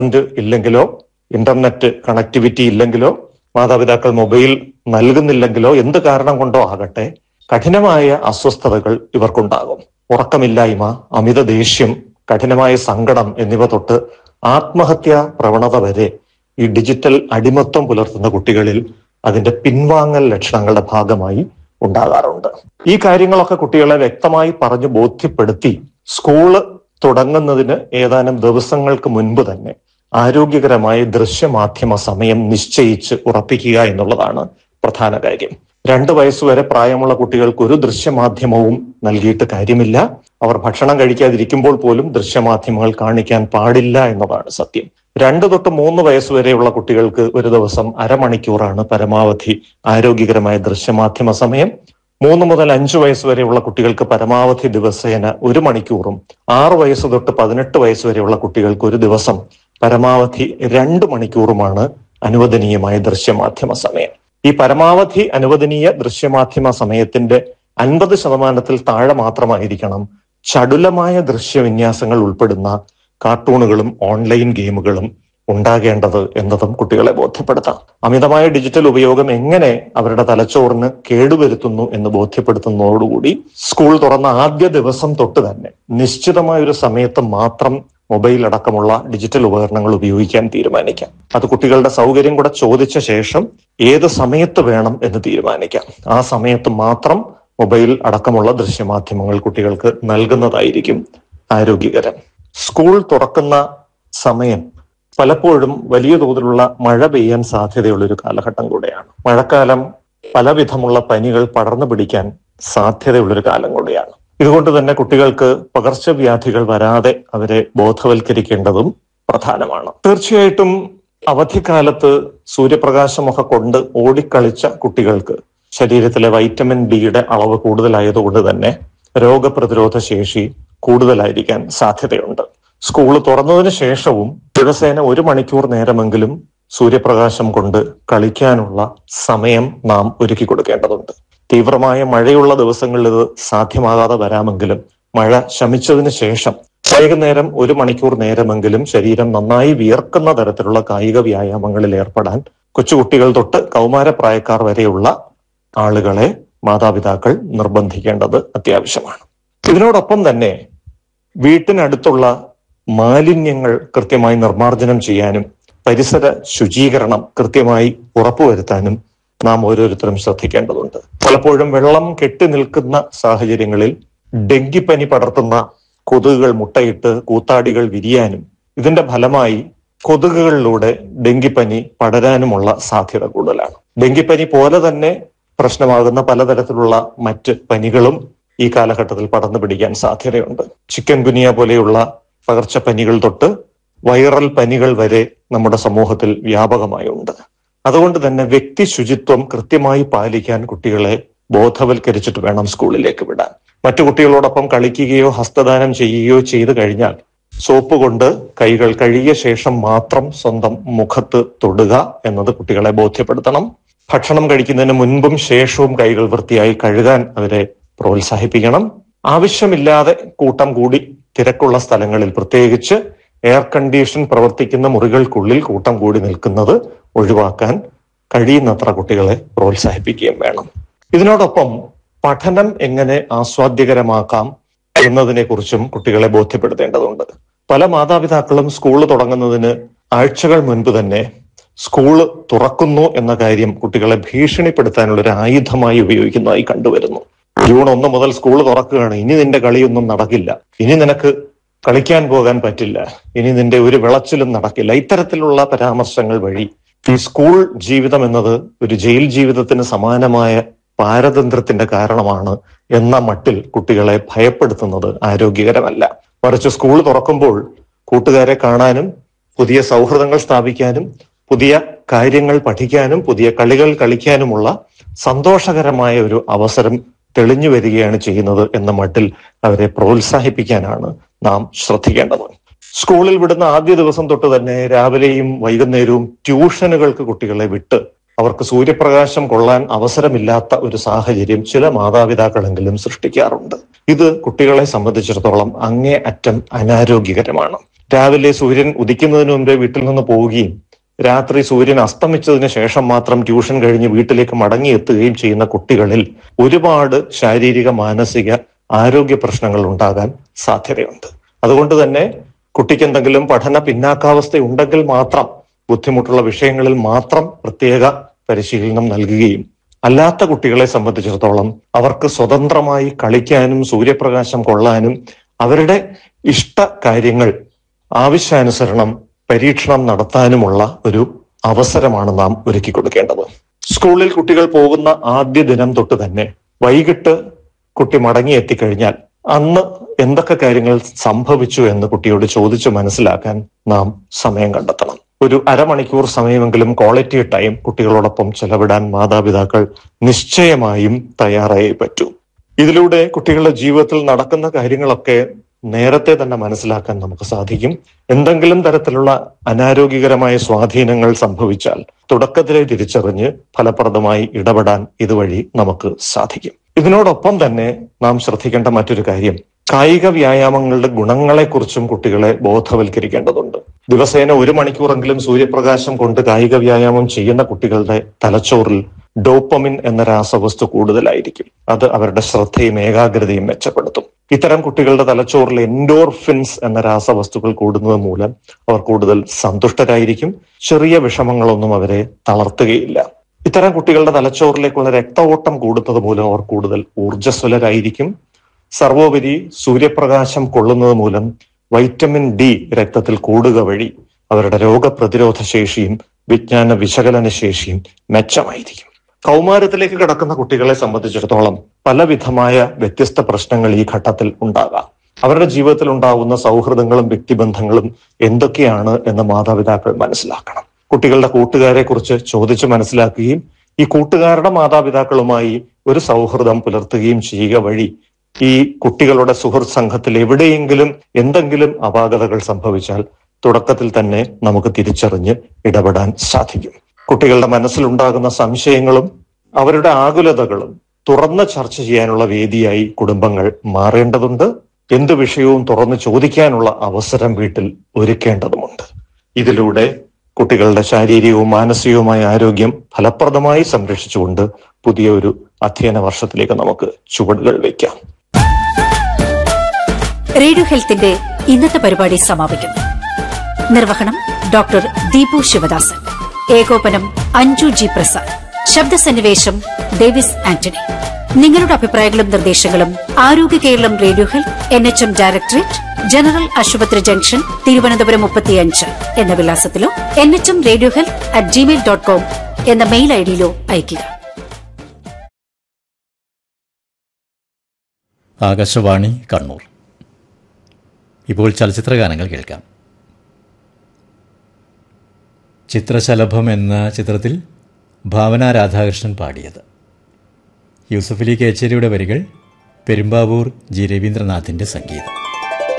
broadband ഇല്ലെങ്കിലോ internet connectivity ഇല്ലെങ്കിലോ മാതാപിതാക്കൾ മൊബൈൽ നൽകുന്നില്ലെങ്കിലോ എന്ത് കാരണം കൊണ്ടോ ആകട്ടെ കഠിനമായ അസ്വസ്ഥതകൾ ഇവർക്കുണ്ടാകും ഉറക്കമില്ലായ്മ അമിത ദേഷ്യം കഠിനമായ സങ്കടം എന്നിവ തൊട്ട് ആത്മഹത്യാ പ്രവണത വരെ ഈ ഡിജിറ്റൽ അടിമത്വം പുലർത്തുന്ന കുട്ടികളിൽ അതിന്റെ പിൻവാങ്ങൽ ലക്ഷണങ്ങളുടെ ഭാഗമായി ഉണ്ടാകാറുണ്ട് ഈ കാര്യങ്ങളൊക്കെ കുട്ടികളെ വ്യക്തമായി പറഞ്ഞു ബോധ്യപ്പെടുത്തി സ്കൂള് തുടങ്ങുന്നതിന് ഏതാനും ദിവസങ്ങൾക്ക് മുൻപ് തന്നെ ആരോഗ്യകരമായ ദൃശ്യമാധ്യമ സമയം നിശ്ചയിച്ച് ഉറപ്പിക്കുക എന്നുള്ളതാണ് പ്രധാന കാര്യം രണ്ട് വയസ്സുവരെ പ്രായമുള്ള കുട്ടികൾക്ക് ഒരു ദൃശ്യമാധ്യമവും നൽകിയിട്ട് കാര്യമില്ല അവർ ഭക്ഷണം കഴിക്കാതിരിക്കുമ്പോൾ പോലും ദൃശ്യമാധ്യമങ്ങൾ കാണിക്കാൻ പാടില്ല എന്നതാണ് സത്യം രണ്ട് തൊട്ട് മൂന്ന് വയസ്സ് വരെയുള്ള കുട്ടികൾക്ക് ഒരു ദിവസം അരമണിക്കൂറാണ് പരമാവധി ആരോഗ്യകരമായ ദൃശ്യമാധ്യമ സമയം മൂന്ന് മുതൽ അഞ്ചു വയസ്സ് വരെയുള്ള കുട്ടികൾക്ക് പരമാവധി ദിവസേന ഒരു മണിക്കൂറും ആറ് വയസ്സ് തൊട്ട് പതിനെട്ട് വയസ്സ് വരെയുള്ള കുട്ടികൾക്ക് ഒരു ദിവസം പരമാവധി രണ്ട് മണിക്കൂറുമാണ് അനുവദനീയമായ ദൃശ്യമാധ്യമ സമയം ഈ പരമാവധി അനുവദനീയ ദൃശ്യമാധ്യമ സമയത്തിന്റെ അൻപത് ശതമാനത്തിൽ താഴെ മാത്രമായിരിക്കണം ചടുലമായ ദൃശ്യവിന്യാസങ്ങൾ ഉൾപ്പെടുന്ന കാർട്ടൂണുകളും ഓൺലൈൻ ഗെയിമുകളും ഉണ്ടാകേണ്ടത് എന്നതും കുട്ടികളെ ബോധ്യപ്പെടുത്താം അമിതമായ ഡിജിറ്റൽ ഉപയോഗം എങ്ങനെ അവരുടെ തലച്ചോറിന് കേടുവരുത്തുന്നു എന്ന് ബോധ്യപ്പെടുത്തുന്നതോടുകൂടി സ്കൂൾ തുറന്ന ആദ്യ ദിവസം തൊട്ട് തന്നെ നിശ്ചിതമായ ഒരു സമയത്ത് മാത്രം മൊബൈൽ അടക്കമുള്ള ഡിജിറ്റൽ ഉപകരണങ്ങൾ ഉപയോഗിക്കാൻ തീരുമാനിക്കാം അത് കുട്ടികളുടെ സൗകര്യം കൂടെ ചോദിച്ച ശേഷം ഏത് സമയത്ത് വേണം എന്ന് തീരുമാനിക്കാം ആ സമയത്ത് മാത്രം മൊബൈൽ അടക്കമുള്ള ദൃശ്യമാധ്യമങ്ങൾ കുട്ടികൾക്ക് നൽകുന്നതായിരിക്കും ആരോഗ്യകരം സ്കൂൾ തുറക്കുന്ന സമയം പലപ്പോഴും വലിയ തോതിലുള്ള മഴ പെയ്യാൻ സാധ്യതയുള്ള ഒരു കാലഘട്ടം കൂടെയാണ് മഴക്കാലം പലവിധമുള്ള പനികൾ പടർന്നു പിടിക്കാൻ സാധ്യതയുള്ളൊരു കാലം കൂടെയാണ് ഇതുകൊണ്ട് തന്നെ കുട്ടികൾക്ക് പകർച്ചവ്യാധികൾ വരാതെ അവരെ ബോധവൽക്കരിക്കേണ്ടതും പ്രധാനമാണ് തീർച്ചയായിട്ടും അവധിക്കാലത്ത് സൂര്യപ്രകാശമൊക്കെ കൊണ്ട് ഓടിക്കളിച്ച കുട്ടികൾക്ക് ശരീരത്തിലെ വൈറ്റമിൻ ഡിയുടെ അളവ് കൂടുതലായതുകൊണ്ട് തന്നെ രോഗപ്രതിരോധ ശേഷി കൂടുതലായിരിക്കാൻ സാധ്യതയുണ്ട് സ്കൂൾ തുറന്നതിന് ശേഷവും ദിവസേന ഒരു മണിക്കൂർ നേരമെങ്കിലും സൂര്യപ്രകാശം കൊണ്ട് കളിക്കാനുള്ള സമയം നാം ഒരുക്കി കൊടുക്കേണ്ടതുണ്ട് തീവ്രമായ മഴയുള്ള ദിവസങ്ങളിൽ ഇത് സാധ്യമാകാതെ വരാമെങ്കിലും മഴ ശമിച്ചതിന് ശേഷം വൈകുന്നേരം ഒരു മണിക്കൂർ നേരമെങ്കിലും ശരീരം നന്നായി വിയർക്കുന്ന തരത്തിലുള്ള കായിക വ്യായാമങ്ങളിൽ ഏർപ്പെടാൻ കൊച്ചുകുട്ടികൾ തൊട്ട് കൗമാരപ്രായക്കാർ വരെയുള്ള ആളുകളെ മാതാപിതാക്കൾ നിർബന്ധിക്കേണ്ടത് അത്യാവശ്യമാണ് ഇതിനോടൊപ്പം തന്നെ വീട്ടിനടുത്തുള്ള മാലിന്യങ്ങൾ കൃത്യമായി നിർമ്മാർജ്ജനം ചെയ്യാനും പരിസര ശുചീകരണം കൃത്യമായി ഉറപ്പുവരുത്താനും നാം ഓരോരുത്തരും ശ്രദ്ധിക്കേണ്ടതുണ്ട് പലപ്പോഴും വെള്ളം കെട്ടി നിൽക്കുന്ന സാഹചര്യങ്ങളിൽ ഡെങ്കിപ്പനി പടർത്തുന്ന കൊതുകുകൾ മുട്ടയിട്ട് കൂത്താടികൾ വിരിയാനും ഇതിന്റെ ഫലമായി കൊതുകുകളിലൂടെ ഡെങ്കിപ്പനി പടരാനുമുള്ള സാധ്യത കൂടുതലാണ് ഡെങ്കിപ്പനി പോലെ തന്നെ പ്രശ്നമാകുന്ന പലതരത്തിലുള്ള മറ്റ് പനികളും ഈ കാലഘട്ടത്തിൽ പടർന്നു പിടിക്കാൻ സാധ്യതയുണ്ട് ചിക്കൻ ഗുനിയ പോലെയുള്ള പകർച്ചപ്പനികൾ തൊട്ട് വൈറൽ പനികൾ വരെ നമ്മുടെ സമൂഹത്തിൽ വ്യാപകമായി ഉണ്ട് അതുകൊണ്ട് തന്നെ വ്യക്തി ശുചിത്വം കൃത്യമായി പാലിക്കാൻ കുട്ടികളെ ബോധവൽക്കരിച്ചിട്ട് വേണം സ്കൂളിലേക്ക് വിടാൻ മറ്റു കുട്ടികളോടൊപ്പം കളിക്കുകയോ ഹസ്തദാനം ചെയ്യുകയോ ചെയ്തു കഴിഞ്ഞാൽ സോപ്പ് കൊണ്ട് കൈകൾ കഴുകിയ ശേഷം മാത്രം സ്വന്തം മുഖത്ത് തൊടുക എന്നത് കുട്ടികളെ ബോധ്യപ്പെടുത്തണം ഭക്ഷണം കഴിക്കുന്നതിന് മുൻപും ശേഷവും കൈകൾ വൃത്തിയായി കഴുകാൻ അവരെ പ്രോത്സാഹിപ്പിക്കണം ആവശ്യമില്ലാതെ കൂട്ടം കൂടി തിരക്കുള്ള സ്ഥലങ്ങളിൽ പ്രത്യേകിച്ച് എയർ കണ്ടീഷൻ പ്രവർത്തിക്കുന്ന മുറികൾക്കുള്ളിൽ കൂട്ടം കൂടി നിൽക്കുന്നത് ഒഴിവാക്കാൻ കഴിയുന്നത്ര കുട്ടികളെ പ്രോത്സാഹിപ്പിക്കുകയും വേണം ഇതിനോടൊപ്പം പഠനം എങ്ങനെ ആസ്വാദ്യകരമാക്കാം എന്നതിനെ കുറിച്ചും കുട്ടികളെ ബോധ്യപ്പെടുത്തേണ്ടതുണ്ട് പല മാതാപിതാക്കളും സ്കൂൾ തുടങ്ങുന്നതിന് ആഴ്ചകൾ മുൻപ് തന്നെ സ്കൂള് തുറക്കുന്നു എന്ന കാര്യം കുട്ടികളെ ഭീഷണിപ്പെടുത്താനുള്ള ഒരു ആയുധമായി ഉപയോഗിക്കുന്നതായി കണ്ടുവരുന്നു ജൂൺ ഒന്ന് മുതൽ സ്കൂൾ തുറക്കുകയാണ് ഇനി നിന്റെ കളിയൊന്നും നടക്കില്ല ഇനി നിനക്ക് കളിക്കാൻ പോകാൻ പറ്റില്ല ഇനി നിന്റെ ഒരു വിളച്ചിലും നടക്കില്ല ഇത്തരത്തിലുള്ള പരാമർശങ്ങൾ വഴി ഈ സ്കൂൾ ജീവിതം എന്നത് ഒരു ജയിൽ ജീവിതത്തിന് സമാനമായ പാരതന്ത്ര്യത്തിന്റെ കാരണമാണ് എന്ന മട്ടിൽ കുട്ടികളെ ഭയപ്പെടുത്തുന്നത് ആരോഗ്യകരമല്ല മറിച്ച് സ്കൂൾ തുറക്കുമ്പോൾ കൂട്ടുകാരെ കാണാനും പുതിയ സൗഹൃദങ്ങൾ സ്ഥാപിക്കാനും പുതിയ കാര്യങ്ങൾ പഠിക്കാനും പുതിയ കളികൾ കളിക്കാനുമുള്ള സന്തോഷകരമായ ഒരു അവസരം തെളിഞ്ഞു വരികയാണ് ചെയ്യുന്നത് എന്ന മട്ടിൽ അവരെ പ്രോത്സാഹിപ്പിക്കാനാണ് നാം ശ്രദ്ധിക്കേണ്ടത് സ്കൂളിൽ വിടുന്ന ആദ്യ ദിവസം തൊട്ട് തന്നെ രാവിലെയും വൈകുന്നേരവും ട്യൂഷനുകൾക്ക് കുട്ടികളെ വിട്ട് അവർക്ക് സൂര്യപ്രകാശം കൊള്ളാൻ അവസരമില്ലാത്ത ഒരു സാഹചര്യം ചില മാതാപിതാക്കളെങ്കിലും സൃഷ്ടിക്കാറുണ്ട് ഇത് കുട്ടികളെ സംബന്ധിച്ചിടത്തോളം അങ്ങേ അറ്റം അനാരോഗ്യകരമാണ് രാവിലെ സൂര്യൻ ഉദിക്കുന്നതിന് മുമ്പേ വീട്ടിൽ നിന്ന് പോവുകയും രാത്രി സൂര്യൻ അസ്തമിച്ചതിന് ശേഷം മാത്രം ട്യൂഷൻ കഴിഞ്ഞ് വീട്ടിലേക്ക് മടങ്ങിയെത്തുകയും ചെയ്യുന്ന കുട്ടികളിൽ ഒരുപാട് ശാരീരിക മാനസിക ആരോഗ്യ പ്രശ്നങ്ങൾ ഉണ്ടാകാൻ സാധ്യതയുണ്ട് അതുകൊണ്ട് തന്നെ കുട്ടിക്ക് എന്തെങ്കിലും പഠന പിന്നാക്കാവസ്ഥ ഉണ്ടെങ്കിൽ മാത്രം ബുദ്ധിമുട്ടുള്ള വിഷയങ്ങളിൽ മാത്രം പ്രത്യേക പരിശീലനം നൽകുകയും അല്ലാത്ത കുട്ടികളെ സംബന്ധിച്ചിടത്തോളം അവർക്ക് സ്വതന്ത്രമായി കളിക്കാനും സൂര്യപ്രകാശം കൊള്ളാനും അവരുടെ ഇഷ്ട കാര്യങ്ങൾ ആവശ്യാനുസരണം പരീക്ഷണം നടത്താനുമുള്ള ഒരു അവസരമാണ് നാം ഒരുക്കി കൊടുക്കേണ്ടത് സ്കൂളിൽ കുട്ടികൾ പോകുന്ന ആദ്യ ദിനം തൊട്ട് തന്നെ വൈകിട്ട് കുട്ടി മടങ്ങി എത്തിക്കഴിഞ്ഞാൽ അന്ന് എന്തൊക്കെ കാര്യങ്ങൾ സംഭവിച്ചു എന്ന് കുട്ടിയോട് ചോദിച്ചു മനസ്സിലാക്കാൻ നാം സമയം കണ്ടെത്തണം ഒരു അരമണിക്കൂർ സമയമെങ്കിലും ക്വാളിറ്റി ടൈം കുട്ടികളോടൊപ്പം ചെലവിടാൻ മാതാപിതാക്കൾ നിശ്ചയമായും തയ്യാറായേ പറ്റൂ ഇതിലൂടെ കുട്ടികളുടെ ജീവിതത്തിൽ നടക്കുന്ന കാര്യങ്ങളൊക്കെ നേരത്തെ തന്നെ മനസ്സിലാക്കാൻ നമുക്ക് സാധിക്കും എന്തെങ്കിലും തരത്തിലുള്ള അനാരോഗ്യകരമായ സ്വാധീനങ്ങൾ സംഭവിച്ചാൽ തുടക്കത്തിലെ തിരിച്ചറിഞ്ഞ് ഫലപ്രദമായി ഇടപെടാൻ ഇതുവഴി നമുക്ക് സാധിക്കും ഇതിനോടൊപ്പം തന്നെ നാം ശ്രദ്ധിക്കേണ്ട മറ്റൊരു കാര്യം കായിക വ്യായാമങ്ങളുടെ ഗുണങ്ങളെക്കുറിച്ചും കുട്ടികളെ ബോധവൽക്കരിക്കേണ്ടതുണ്ട് ദിവസേന ഒരു മണിക്കൂറെങ്കിലും സൂര്യപ്രകാശം കൊണ്ട് കായിക വ്യായാമം ചെയ്യുന്ന കുട്ടികളുടെ തലച്ചോറിൽ ഡോപ്പമിൻ എന്ന രാസവസ്തു കൂടുതലായിരിക്കും അത് അവരുടെ ശ്രദ്ധയും ഏകാഗ്രതയും മെച്ചപ്പെടുത്തും ഇത്തരം കുട്ടികളുടെ തലച്ചോറിൽ എൻഡോർഫിൻസ് എന്ന രാസവസ്തുക്കൾ കൂടുന്നത് മൂലം അവർ കൂടുതൽ സന്തുഷ്ടരായിരിക്കും ചെറിയ വിഷമങ്ങളൊന്നും അവരെ തളർത്തുകയില്ല ഇത്തരം കുട്ടികളുടെ തലച്ചോറിലേക്കുള്ള രക്തഓട്ടം കൂടുന്നത് മൂലം അവർ കൂടുതൽ ഊർജ്ജസ്വലരായിരിക്കും സർവോപരി സൂര്യപ്രകാശം കൊള്ളുന്നത് മൂലം വൈറ്റമിൻ ഡി രക്തത്തിൽ കൂടുക വഴി അവരുടെ രോഗപ്രതിരോധ ശേഷിയും വിജ്ഞാന വിശകലന ശേഷിയും മെച്ചമായിരിക്കും കൗമാരത്തിലേക്ക് കടക്കുന്ന കുട്ടികളെ സംബന്ധിച്ചിടത്തോളം പലവിധമായ വ്യത്യസ്ത പ്രശ്നങ്ങൾ ഈ ഘട്ടത്തിൽ ഉണ്ടാകാം അവരുടെ ജീവിതത്തിൽ ഉണ്ടാകുന്ന സൗഹൃദങ്ങളും വ്യക്തിബന്ധങ്ങളും എന്തൊക്കെയാണ് എന്ന് മാതാപിതാക്കൾ മനസ്സിലാക്കണം കുട്ടികളുടെ കൂട്ടുകാരെ കുറിച്ച് ചോദിച്ചു മനസ്സിലാക്കുകയും ഈ കൂട്ടുകാരുടെ മാതാപിതാക്കളുമായി ഒരു സൗഹൃദം പുലർത്തുകയും ചെയ്യുക വഴി ഈ കുട്ടികളുടെ സുഹൃത്ത് സംഘത്തിൽ എവിടെയെങ്കിലും എന്തെങ്കിലും അപാകതകൾ സംഭവിച്ചാൽ തുടക്കത്തിൽ തന്നെ നമുക്ക് തിരിച്ചറിഞ്ഞ് ഇടപെടാൻ സാധിക്കും കുട്ടികളുടെ മനസ്സിലുണ്ടാകുന്ന സംശയങ്ങളും അവരുടെ ആകുലതകളും തുറന്ന് ചർച്ച ചെയ്യാനുള്ള വേദിയായി കുടുംബങ്ങൾ മാറേണ്ടതുണ്ട് എന്ത് വിഷയവും തുറന്ന് ചോദിക്കാനുള്ള അവസരം വീട്ടിൽ ഒരുക്കേണ്ടതുമുണ്ട് ഇതിലൂടെ കുട്ടികളുടെ ശാരീരികവും മാനസികവുമായ ആരോഗ്യം ഫലപ്രദമായി സംരക്ഷിച്ചുകൊണ്ട് പുതിയ ഒരു അധ്യയന വർഷത്തിലേക്ക് നമുക്ക് ചുവടുകൾ വയ്ക്കാം റേഡിയോ ഹെൽത്തിന്റെ ഇന്നത്തെ പരിപാടി സമാപിക്കുന്നു നിർവഹണം ഡോക്ടർ ദീപു ശിവദാസൻ ഏകോപനം അഞ്ജു ജി പ്രസാദ് ശബ്ദസന്നിവേശം ഡേവിസ് ആന്റണി നിങ്ങളുടെ അഭിപ്രായങ്ങളും നിർദ്ദേശങ്ങളും ആരോഗ്യ Keralam radio health N H M directorate general ആശുപത്രി ജംഗ്ഷൻ തിരുവനന്തപുരം മുപ്പത്തിയഞ്ച് എന്ന വിലാസത്തിലോ N H M radio health at Gmail dot com എന്ന മെയിൽ ഐഡിയിലോ അയയ്ക്കുക ആകാശവാണി കണ്ണൂർ ഇപ്പോൾ ചലച്ചിത്ര ഗാനങ്ങൾ കേൾക്കാം ചിത്രശലഭം എന്ന ചിത്രത്തിൽ ഭാവന രാധാകൃഷ്ണൻ പാടിയത് യൂസഫലി കേച്ചേരിയുടെ വരികൾ പെരുമ്പാവൂർ ജി രവീന്ദ്രനാഥിൻ്റെ സംഗീതം